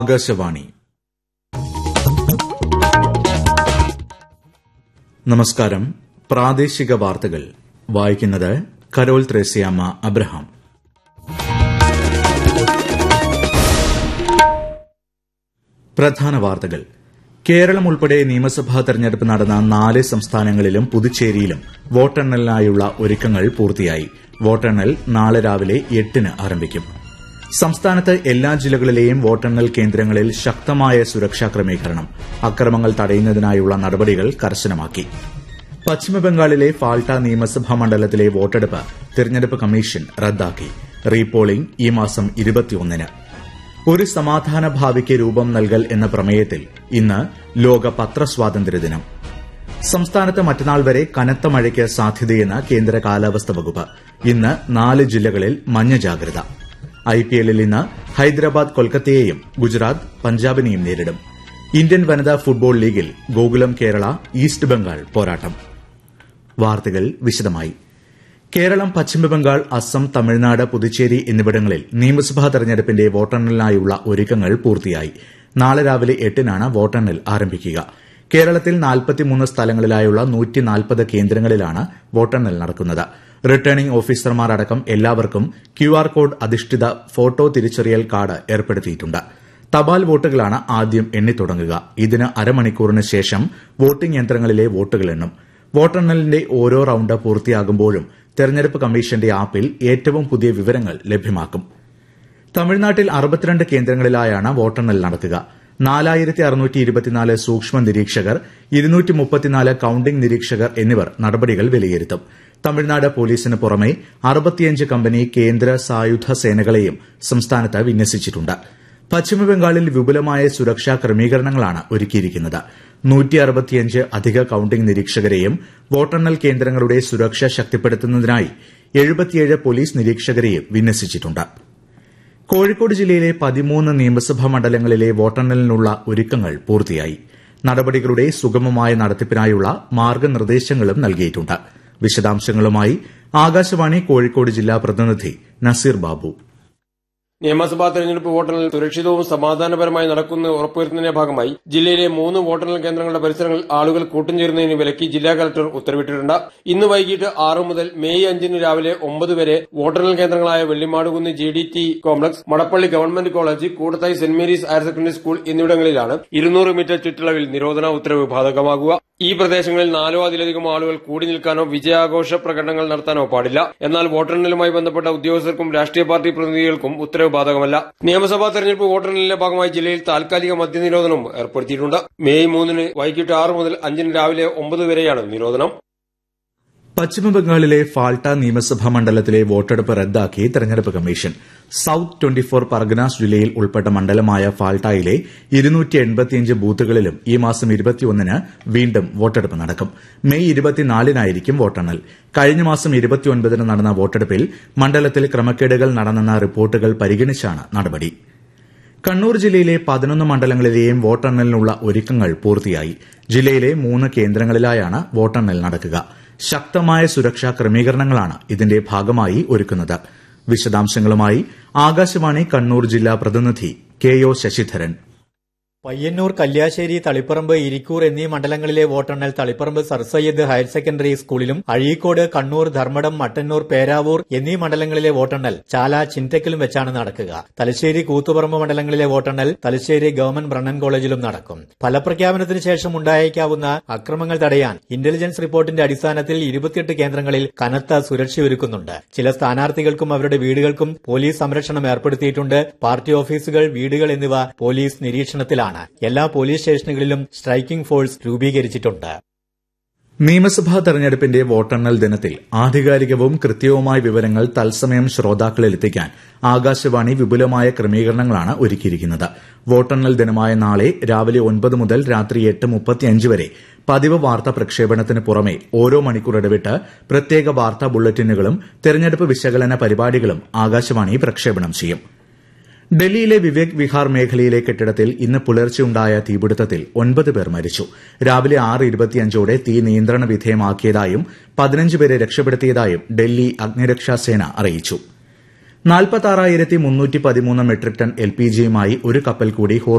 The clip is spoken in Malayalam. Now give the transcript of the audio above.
ആകാശവാണി നമസ്കാരം പ്രാദേശിക വാർത്തകൾ വായിക്കുന്നത് കരോൾ ത്രേസ്യാമ്മ അബ്രഹാം പ്രധാന വാർത്തകൾ കേരളം ഉൾപ്പെടെ നിയമസഭാ തെരഞ്ഞെടുപ്പ് നടന്ന നാല് സംസ്ഥാനങ്ങളിലും പുതുച്ചേരിയിലും വോട്ടെണ്ണലിനായുള്ള ഒരുക്കങ്ങൾ പൂർത്തിയായി വോട്ടെണ്ണൽ നാളെ രാവിലെ എട്ടിന് ആരംഭിക്കും സംസ്ഥാനത്ത് എല്ലാ ജില്ലകളിലെയും വോട്ടെണ്ണൽ കേന്ദ്രങ്ങളിൽ ശക്തമായ സുരക്ഷാ ക്രമീകരണം അക്രമങ്ങൾ തടയുന്നതിനായുള്ള നടപടികൾ കർശനമാക്കി പശ്ചിമബംഗാളിലെ ഫാൾട്ട നിയമസഭാ മണ്ഡലത്തിലെ വോട്ടെടുപ്പ് തെരഞ്ഞെടുപ്പ് കമ്മീഷൻ റദ്ദാക്കി റീപോളിംഗ് ഈ മാസം ഇരുപത്തിയൊന്നിന് ഒരു സമാധാന ഭാവിക്ക് രൂപം നൽകൽ എന്ന പ്രമേയത്തിൽ ഇന്ന് ലോക പത്രസ്വാതന്ത്ര്യ ദിനം സംസ്ഥാനത്ത് മറ്റന്നാൾ വരെ കനത്ത മഴയ്ക്ക് സാധ്യതയെന്ന് കേന്ദ്ര കാലാവസ്ഥാ വകുപ്പ് ഇന്ന് നാല് ജില്ലകളിൽ മഞ്ഞ ജാഗ്രത ഐപിഎല്ലിൽ ഇന്ന് ഹൈദരാബാദ് കൊൽക്കത്തയെയും ഗുജറാത്ത് പഞ്ചാബിനെയും നേരിടും ഇന്ത്യൻ വനിതാ ഫുട്ബോൾ ലീഗിൽ ഗോകുലം കേരള ഈസ്റ്റ് ബംഗാൾ പോരാട്ടം വാർത്തകൾ വിശദമായി കേരളം പശ്ചിമബംഗാൾ അസം തമിഴ്നാട് പുതുച്ചേരി എന്നിവിടങ്ങളിൽ നിയമസഭാ തെരഞ്ഞെടുപ്പിന്റെ വോട്ടെണ്ണലിനായുള്ള ഒരുക്കങ്ങൾ പൂർത്തിയായി നാളെ രാവിലെ എട്ടിനാണ് വോട്ടെണ്ണൽ ആരംഭിക്കുക കേരളത്തിൽ നാൽപ്പത്തിമൂന്ന് സ്ഥലങ്ങളിലായുള്ള നൂറ്റിനാൽപ്പത് കേന്ദ്രങ്ങളിലാണ് വോട്ടെണ്ണൽ നടക്കുന്നത് റിട്ടേണിംഗ് ഓഫീസർമാർ അടക്കം എല്ലാവർക്കും ക്യുആർ കോഡ് അധിഷ്ഠിത ഫോട്ടോ തിരിച്ചറിയൽ കാർഡ് ഏർപ്പെടുത്തിയിട്ടുണ്ട് തപാൽ വോട്ടുകളാണ് ആദ്യം എണ്ണിത്തുടങ്ങുക ഇതിന് അരമണിക്കൂറിന് ശേഷം വോട്ടിംഗ് യന്ത്രങ്ങളിലെ വോട്ടുകൾ എണ്ണും വോട്ടെണ്ണലിന്റെ ഓരോ റൌണ്ട് പൂർത്തിയാകുമ്പോഴും തെരഞ്ഞെടുപ്പ് കമ്മീഷന്റെ ആപ്പിൽ ഏറ്റവും പുതിയ വിവരങ്ങൾ ലഭ്യമാക്കും തമിഴ്നാട്ടിൽ അറുപത്തിരണ്ട് കേന്ദ്രങ്ങളിലായാണ് വോട്ടെണ്ണൽ നടക്കുക നാലായിരത്തി അറുന്നൂറ്റി ഇരുപത്തിനാല് സൂക്ഷ്മ നിരീക്ഷകർ ഇരുന്നൂറ്റി മുപ്പത്തിനാല് കൌണ്ടിംഗ് നിരീക്ഷകർ എന്നിവർ നടപടികൾ വിലയിരുത്തും തമിഴ്നാട് പോലീസിന് പുറമെ അറുപത്തിയഞ്ച് കമ്പനി കേന്ദ്ര സായുധ സേനകളെയും സംസ്ഥാനത്ത് വിന്യസിച്ചിട്ടുണ്ട് പശ്ചിമബംഗാളിൽ വിപുലമായ സുരക്ഷാ ക്രമീകരണങ്ങളാണ് ഒരുക്കിയിരിക്കുന്നത് അധിക കൌണ്ടിംഗ് നിരീക്ഷകരെയും വോട്ടെണ്ണൽ കേന്ദ്രങ്ങളുടെ സുരക്ഷ ശക്തിപ്പെടുത്തുന്നതിനായി എഴുപത്തിയേഴ് പോലീസ് നിരീക്ഷകരെയും വിന്യസിച്ചിട്ടുണ്ട് കോഴിക്കോട് ജില്ലയിലെ പതിമൂന്ന് നിയമസഭാ മണ്ഡലങ്ങളിലെ വോട്ടെണ്ണലിനുള്ള ഒരുക്കങ്ങൾ പൂർത്തിയായി നടപടികളുടെ സുഗമമായ നടത്തിപ്പിനായുള്ള മാർഗനിർദ്ദേശങ്ങളും നൽകിയിട്ടുണ്ട് വിശദാംശങ്ങളുമായി ആകാശവാണി കോഴിക്കോട് ജില്ലാ പ്രതിനിധി നസീർ ബാബു നിയമസഭാ തെരഞ്ഞെടുപ്പ് വോട്ടെണ്ണൽ സുരക്ഷിതവും സമാധാനപരമായി നടക്കുന്ന ഉറപ്പുവരുത്തുന്നതിന്റെ ഭാഗമായി ജില്ലയിലെ മൂന്ന് വോട്ടെണ്ണൽ കേന്ദ്രങ്ങളുടെ പരിസരങ്ങളിൽ ആളുകൾ കൂട്ടം ചേരുന്നതിന് വിലക്കി ജില്ലാ കലക്ടർ ഉത്തരവിട്ടിട്ടുണ്ട് ഇന്ന് വൈകിട്ട് ആറ് മുതൽ മെയ് അഞ്ചിന് രാവിലെ ഒമ്പത് വരെ വോട്ടെണ്ണൽ കേന്ദ്രങ്ങളായ Vellimadukunnu G D T complex Madappally government college Koodathai saint Mary's higher secondary school എന്നിവിടങ്ങളിലാണ് ഇരുന്നൂറ് മീറ്റർ ചുറ്റളവിൽ നിരോധന ഉത്തരവ് ബാധകമാകുക ഈ പ്രദേശങ്ങളിൽ നാലോ അതിലധികമോ ആളുകൾ കൂടി നിൽക്കാനോ വിജയാഘോഷ പ്രകടനങ്ങൾ നടത്താനോ പാടില്ല എന്നാൽ വോട്ടെണ്ണലുമായി ബന്ധപ്പെട്ട ഉദ്യോഗസ്ഥർക്കും രാഷ്ട്രീയ പാർട്ടി പ്രതിനിധികൾക്കും ഉത്തരവ് ബാധകമല്ല നിയമസഭാ തെരഞ്ഞെടുപ്പ് വോട്ടെണ്ണലിന്റെ ഭാഗമായി ജില്ലയിൽ താൽക്കാലിക മദ്യനിരോധനം ഏർപ്പെടുത്തിയിട്ടുണ്ട് മെയ് മൂന്നിന് വൈകിട്ട് ആറ് മുതൽ അഞ്ചിന് രാവിലെ ഒമ്പത് വരെയാണ് നിരോധനം പശ്ചിമബംഗാളിലെ ഫാൾട്ട നിയമസഭാ മണ്ഡലത്തിലെ വോട്ടെടുപ്പ് റദ്ദാക്കി തെരഞ്ഞെടുപ്പ് commission south twenty four Parganas ജില്ലയിൽ ഉൾപ്പെട്ട മണ്ഡലമായ ഫാൾട്ടയിലെ ബൂത്തുകളിലും ഈ മാസം ഇരുപത്തിയൊന്നിന് വീണ്ടും വോട്ടെടുപ്പ് നടക്കും മെയ് ഇരുപത്തിനാലിനായിരിക്കും വോട്ടെണ്ണൽ കഴിഞ്ഞ മാസം ഇരുപത്തിയൊൻപതിന് നടന്ന വോട്ടെടുപ്പിൽ മണ്ഡലത്തിൽ ക്രമക്കേടുകൾ നടന്നെന്ന റിപ്പോർട്ടുകൾ പരിഗണിച്ചാണ് നടപടി കണ്ണൂർ ജില്ലയിലെ പതിനൊന്ന് മണ്ഡലങ്ങളിലെയും വോട്ടെണ്ണലിനുള്ള ഒരുക്കങ്ങൾ പൂർത്തിയായി ജില്ലയിലെ മൂന്ന് കേന്ദ്രങ്ങളിലായാണ് വോട്ടെണ്ണൽ നടക്കുക ശക്തമായ സുരക്ഷാ ക്രമീകരണങ്ങളാണ് ഇതിന്റെ ഭാഗമായി ഒരുക്കുന്നത് വിശദാംശങ്ങളുമായി ആകാശവാണി കണ്ണൂർ ജില്ലാ പ്രതിനിധി കെ ഒ ശശിധരൻ പയ്യന്നൂർ കല്യാശ്ശേരി തളിപ്പറമ്പ് ഇരിക്കൂർ എന്നീ മണ്ഡലങ്ങളിലെ വോട്ടെണ്ണൽ Taliparamba sir Syed higher secondary സ്കൂളിലും അഴീക്കോട് കണ്ണൂർ ധർമ്മടം മട്ടന്നൂർ പേരാവൂർ എന്നീ മണ്ഡലങ്ങളിലെ വോട്ടെണ്ണൽ ചാല ചിൻറ്റക്കിലും വെച്ചാണ് നടക്കുക തലശ്ശേരി കൂത്തുപറമ്പ് മണ്ഡലങ്ങളിലെ വോട്ടെണ്ണൽ തലശ്ശേരി ഗവൺമെന്റ് ബ്രണ്ണൻ കോളേജിലും നടക്കും ഫലപ്രഖ്യാപനത്തിന് ശേഷം ഉണ്ടായേക്കാവുന്ന അക്രമങ്ങൾ തടയാൻ ഇന്റലിജൻസ് റിപ്പോർട്ടിന്റെ അടിസ്ഥാനത്തിൽ ഇരുപത്തിയെട്ട് കേന്ദ്രങ്ങളിൽ കനത്ത സുരക്ഷയൊരുക്കുന്നുണ്ട് ചില സ്ഥാനാർത്ഥികൾക്കും അവരുടെ വീടുകൾക്കും പോലീസ് സംരക്ഷണം ഏർപ്പെടുത്തിയിട്ടുണ്ട് പാർട്ടി ഓഫീസുകൾ വീടുകൾ എന്നിവ പോലീസ് നിരീക്ഷണത്തിലാണ് എല്ലാ പോലീസ് സ്റ്റേഷനുകളിലും സ്ട്രൈക്കിംഗ് ഫോഴ്സ് രൂപീകരിച്ചിട്ടുണ്ട് നിയമസഭാ തെരഞ്ഞെടുപ്പിന്റെ വോട്ടെണ്ണൽ ദിനത്തിൽ ആധികാരികവും കൃത്യവുമായ വിവരങ്ങൾ തത്സമയം ശ്രോതാക്കളിൽ എത്തിക്കാൻ ആകാശവാണി വിപുലമായ ക്രമീകരണങ്ങളാണ് ഒരുക്കിയിരിക്കുന്നത് വോട്ടെണ്ണൽ ദിനമായ നാളെ രാവിലെ ഒൻപത് മുതൽ രാത്രി എട്ട് മുപ്പത്തിയഞ്ച് വരെ പതിവ് വാർത്താ പ്രക്ഷേപണത്തിന് പുറമെ ഓരോ മണിക്കൂർ ഇടവിട്ട് പ്രത്യേക വാർത്താ ബുള്ളറ്റിനുകളും തെരഞ്ഞെടുപ്പ് വിശകലന പരിപാടികളും ആകാശവാണി പ്രക്ഷേപണം ചെയ്യും ഡൽഹിയിലെ വിവേക് വിഹാർ മേഖലയിലെ കെട്ടിടത്തിൽ ഇന്ന് പുലർച്ചെ ഉണ്ടായ തീപിടുത്തത്തിൽ ഒൻപത് പേർ മരിച്ചു രാവിലെ ആറ് ഇരുപത്തിയഞ്ചോടെ തീ നിയന്ത്രണ വിധേയമാക്കിയതായും പതിനഞ്ച് പേരെ രക്ഷപ്പെടുത്തിയതായും ഡൽഹി അഗ്നിരക്ഷാ സേന അറിയിച്ചു നാൽപ്പത്താറായിരത്തി മുന്നൂറ്റി പതിമൂന്ന് മെട്രിക് ടൺ എൽ പി ജിയുമായി ഒരു കപ്പൽ കൂടി